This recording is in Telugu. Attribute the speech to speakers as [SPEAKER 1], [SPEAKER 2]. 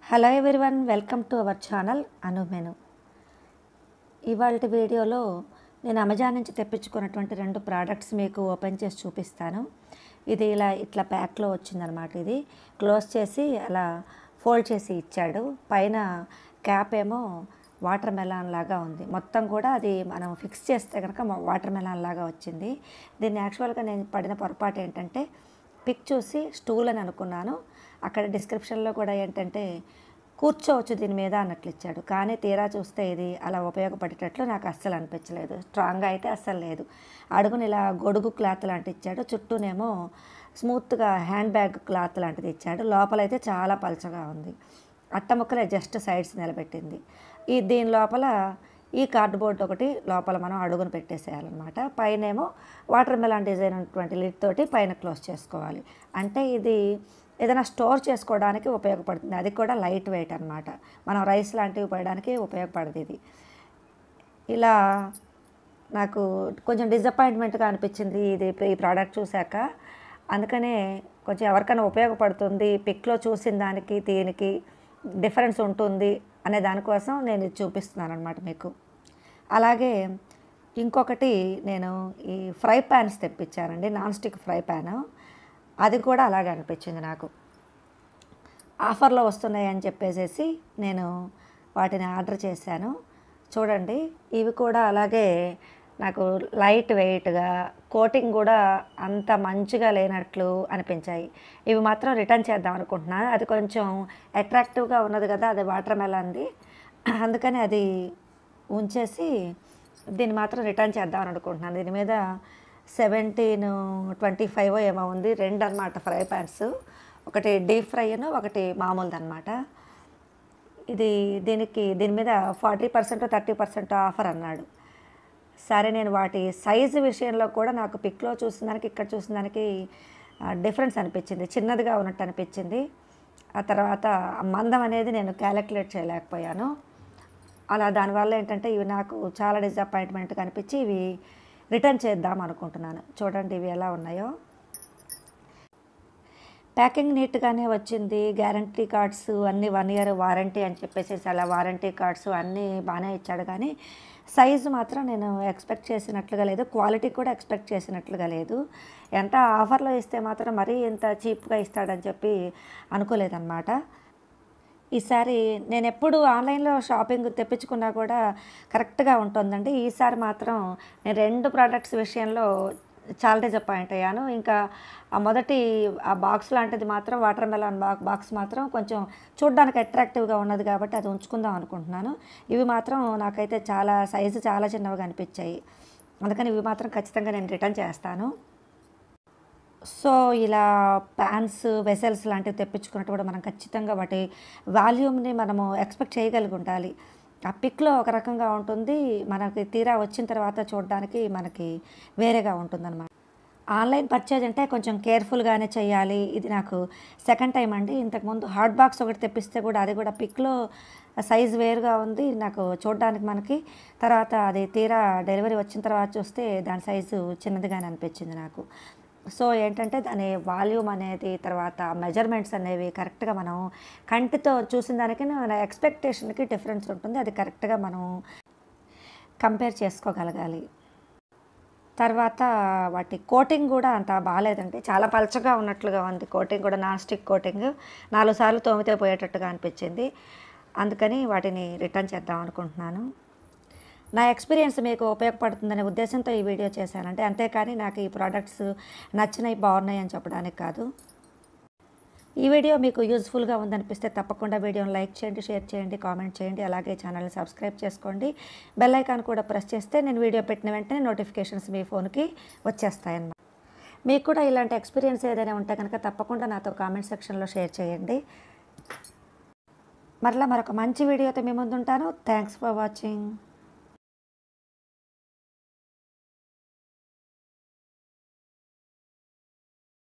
[SPEAKER 1] hello everyone welcome to our channel Anu menu ఇవాళ వీడియోలో నేను అమెజాన్ నుంచి తెప్పించుకున్నటువంటి రెండు ప్రోడక్ట్స్ మీకు ఓపెన్ చేసి చూపిస్తాను ఇది ఇలా ఇట్లా ప్యాక్లో వచ్చిందనమాట ఇది క్లోజ్ చేసి అలా ఫోల్డ్ చేసి ఇచ్చాడు పైన క్యాప్ ఏమో వాటర్ మెలాన్ లాగా ఉంది మొత్తం కూడా అది మనం ఫిక్స్ చేస్తే కనుక వాటర్ మెలాన్ లాగా వచ్చింది దీన్ని యాక్చువల్గా నేను పడిన పొరపాటు ఏంటంటే పిక్ చూసి స్టూల్ అని అనుకున్నాను అక్కడ డిస్క్రిప్షన్లో కూడా ఏంటంటే కూర్చోవచ్చు దీని మీద అన్నట్లు ఇచ్చాడు కానీ తీరా చూస్తే ఇది అలా ఉపయోగపడేటట్లు నాకు అస్సలు అనిపించలేదు స్ట్రాంగ్గా అయితే అస్సలు లేదు అడుగుని ఇలా గొడుగు క్లాత్ లాంటిది ఇచ్చాడు చుట్టూనేమో స్మూత్గా హ్యాండ్ బ్యాగ్ క్లాత్ లాంటిది ఇచ్చాడు లోపలైతే చాలా పలచగా ఉంది అట్ట ముక్కలే జస్ట్ సైడ్స్ నిలబెట్టింది ఈ దీని లోపల ఈ కార్డ్బోర్డ్ ఒకటి లోపల మనం అడుగును పెట్టేసేయాలన్నమాట పైనేమో వాటర్ మెలాన్ డిజైన్ ఉన్నటువంటి లిడ్ తోటి పైన క్లోజ్ చేసుకోవాలి అంటే ఇది ఏదైనా స్టోర్ చేసుకోవడానికి ఉపయోగపడుతుంది అది కూడా లైట్ వెయిట్ అనమాట మనం రైస్ లాంటివి పోయడానికి ఉపయోగపడదు ఇది ఇలా నాకు కొంచెం డిసప్పాయింట్మెంట్గా అనిపించింది ఇది ఈ ప్రోడక్ట్ చూశాక అందుకనే కొంచెం ఎవరికైనా ఉపయోగపడుతుంది పిక్లో చూసిన దానికి దీనికి డిఫరెన్స్ ఉంటుంది అనే దానికోసం నేను ఇది చూపిస్తున్నాను అనమాట మీకు అలాగే ఇంకొకటి నేను ఈ ఫ్రై ప్యాన్స్ తెప్పించానండి నాన్ స్టిక్ ఫ్రై ప్యాన్ అది కూడా అలాగే అనిపించింది నాకు ఆఫర్లో వస్తున్నాయి అని చెప్పేసి నేను వాటిని ఆర్డర్ చేశాను చూడండి ఇవి కూడా అలాగే నాకు లైట్ వెయిట్గా కోటింగ్ కూడా అంత మంచిగా లేనట్లు అనిపించాయి ఇవి మాత్రం రిటర్న్ చేద్దాం అనుకుంటున్నాను అది కొంచెం అట్రాక్టివ్గా ఉన్నది కదా అది వాటర్ మెలాన్ది అందుకని అది ఉంచేసి దీన్ని మాత్రం రిటర్న్ చేద్దాం అని అనుకుంటున్నాను దీని మీద సెవెంటీన్ ట్వంటీ ఫైవ్ ఏమో ఉంది రెండు అనమాట ఫ్రై ప్యాన్స్ ఒకటి డీప్ ఫ్రైను ఒకటి మామూలుది అనమాట ఇది దీనికి దీని మీద forty percent thirty percent offer అన్నాడు సరే నేను వాటి సైజు విషయంలో కూడా నాకు పిక్లో చూసిన దానికి ఇక్కడ చూసిన దానికి డిఫరెన్స్ అనిపించింది చిన్నదిగా ఉన్నట్టు అనిపించింది ఆ తర్వాత ఆ మందం అనేది నేను క్యాలిక్యులేట్ చేయలేకపోయాను అలా దానివల్ల ఏంటంటే ఇవి నాకు చాలా డిసప్పాయింట్మెంట్గా అనిపించి ఇవి రిటర్న్ చేద్దాం అనుకుంటున్నాను చూడండి ఇవి ఎలా ఉన్నాయో ప్యాకింగ్ నీట్గానే వచ్చింది గ్యారంటీ కార్డ్స్ అన్నీ వన్ ఇయర్ వారంటీ అని చెప్పేసి అలా వారంటీ కార్డ్స్ అన్నీ బాగానే ఇచ్చాడు కానీ సైజు మాత్రం నేను ఎక్స్పెక్ట్ చేసినట్లుగా లేదు క్వాలిటీ కూడా ఎక్స్పెక్ట్ చేసినట్లుగా లేదు ఎంత ఆఫర్లో ఇస్తే మాత్రం మరీ ఇంత చీప్గా ఇస్తాడని చెప్పి అనుకోలేదన్నమాట ఈసారి నేను ఎప్పుడు ఆన్లైన్లో షాపింగ్ తెప్పించుకున్నా కూడా కరెక్ట్గా ఉంటుందండి ఈసారి మాత్రం నేను రెండు ప్రోడక్ట్స్ విషయంలో చాలా డిసప్పాయింట్ అయ్యాను ఇంకా ఆ మొదటి ఆ బాక్స్ లాంటిది మాత్రం వాటర్ మెలాన్ బా బాక్స్ మాత్రం కొంచెం చూడడానికి అట్రాక్టివ్గా ఉన్నది కాబట్టి అది ఉంచుకుందాం అనుకుంటున్నాను ఇవి మాత్రం నాకైతే చాలా సైజు చాలా చిన్నవిగా అనిపించాయి అందుకని ఇవి మాత్రం ఖచ్చితంగా నేను రిటర్న్ చేస్తాను సో ఇలా ప్యాన్స్ వెసల్స్ లాంటివి తెప్పించుకున్నట్టు కూడా మనం ఖచ్చితంగా వాటి వాల్యూమ్ని మనము ఎక్స్పెక్ట్ చేయగలిగి ఉండాలి ఆ పిక్లో ఒక రకంగా ఉంటుంది మనకి తీరా వచ్చిన తర్వాత చూడడానికి మనకి వేరేగా ఉంటుందన్నమాట ఆన్లైన్ పర్చేజ్ అంటే కొంచెం కేర్ఫుల్గానే చేయాలి ఇది నాకు సెకండ్ టైం అండి ఇంతకుముందు హాట్ బాక్స్ ఒకటి తెప్పిస్తే కూడా అది కూడా పిక్లో సైజ్ వేరుగా ఉంది నాకు చూడడానికి మనకి తర్వాత అది తీరా డెలివరీ వచ్చిన తర్వాత చూస్తే దాని సైజు చిన్నదిగానే అనిపించింది నాకు సో ఏంటంటే దాని వాల్యూమ్ అనేది తర్వాత మెజర్మెంట్స్ అనేవి కరెక్ట్గా మనం కంటితో చూసిన దానికి మన ఎక్స్పెక్టేషన్కి డిఫరెన్స్ ఉంటుంది అది కరెక్ట్గా మనం కంపేర్ చేసుకోగలగాలి తర్వాత వాటి కోటింగ్ కూడా అంత బాగాలేదండి చాలా పలచగా ఉన్నట్లుగా ఉంది కోటింగ్ కూడా నాన్ స్టిక్ కోటింగ్ నాలుగు సార్లు తోమితే పోయేటట్టుగా అనిపించింది అందుకని వాటిని రిటర్న్ చేద్దాం అనుకుంటున్నాను నా ఎక్స్పీరియన్స్ మీకు ఉపయోగపడుతుందనే ఉద్దేశంతో ఈ వీడియో చేశానంటే అంతేకాని నాకు ఈ ప్రోడక్ట్స్ నచ్చినాయి బాగున్నాయి అని చెప్పడానికి కాదు ఈ వీడియో మీకు యూజ్ఫుల్గా ఉందనిపిస్తే తప్పకుండా వీడియోని లైక్ చేయండి షేర్ చేయండి కామెంట్ చేయండి అలాగే ఛానల్ని సబ్స్క్రైబ్ చేసుకోండి బెల్ ఐకాన్ కూడా ప్రెస్ చేస్తే నేను వీడియో పెట్టిన వెంటనే నోటిఫికేషన్స్ మీ ఫోన్కి వచ్చేస్తాయన్నమాట మీకు కూడా ఇలాంటి ఎక్స్పీరియన్స్ ఏదైనా ఉంటే కనుక తప్పకుండా నాతో కామెంట్ సెక్షన్లో షేర్ చేయండి మరలా మరొక మంచి వీడియోతో మీ ముందుంటాను థ్యాంక్స్ ఫర్ వాచింగ్